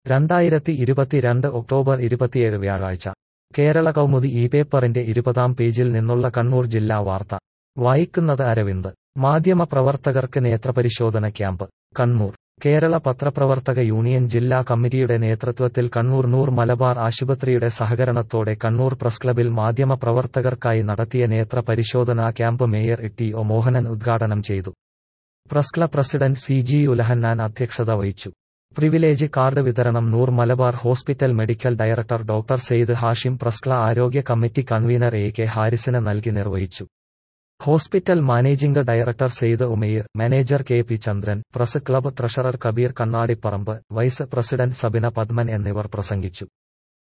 രണ്ടായിരത്തി ഇരുപത്തിരണ്ട് ഒക്ടോബർ ഇരുപത്തിയേഴ് വ്യാഴാഴ്ച കേരള കൗമുദി ഈ പേപ്പറിന്റെ ഇരുപതാം പേജിൽ നിന്നുള്ള കണ്ണൂർ ജില്ലാ വാർത്ത വായിക്കുന്നത് അരവിന്ദ് മാധ്യമപ്രവർത്തകർക്ക് നേത്രപരിശോധന ക്യാമ്പ് കണ്ണൂർ കേരള പത്രപ്രവർത്തക യൂണിയൻ ജില്ലാ കമ്മിറ്റിയുടെ നേതൃത്വത്തിൽ കണ്ണൂർ നൂർ മലബാർ ആശുപത്രിയുടെ സഹകരണത്തോടെ കണ്ണൂർ പ്രസ് ക്ലബിൽ മാധ്യമപ്രവർത്തകർക്കായി നടത്തിയ നേത്ര പരിശോധനാ camp mayor T O Mohanan ഉദ്ഘാടനം ചെയ്തു press club president C G Ulahannan അധ്യക്ഷത വഹിച്ചു പ്രിവിലേജ് കാർഡ് വിതരണം Noor Malabar hospital medical director doctor Syed Hashim press club ആരോഗ്യ കമ്മിറ്റി കൺവീനർ എ കെ ഹാരിസിന് നൽകി നിർവഹിച്ചു hospital managing director Syed Umayyar manager K P Chandran press club treasurer Kabeer Kannadiparamba vice president Sabina Padman എന്നിവർ പ്രസംഗിച്ചു